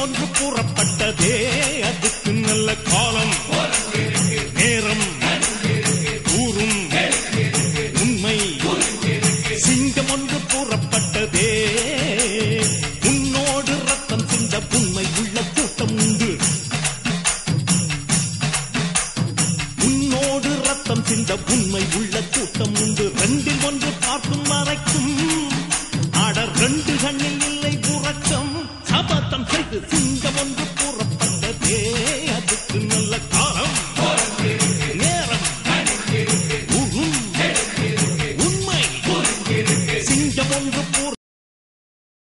ஒன்று கூறப்பட்டதே அதுக்கு நல்ல காலம் நேரம் கூறும் உண்மை சிங்கம் ஒன்று கூறப்பட்டதே உன்னோடு ரத்தம் சிந்த உண்மை உள்ள கூட்டம் உண்டு உன்னோடு ரத்தம் சிந்த உண்மை உள்ள கூட்டம் உண்டு ரெண்டில் ஒன்று பார்க்கும் வரைக்கும் ஆட ரெண்டு கண்ணில் இல்லை உறக்கம் சபதம் செய்து சிங்கம் ஒன்று கூறப்பட்டதே அதுக்கு நல்ல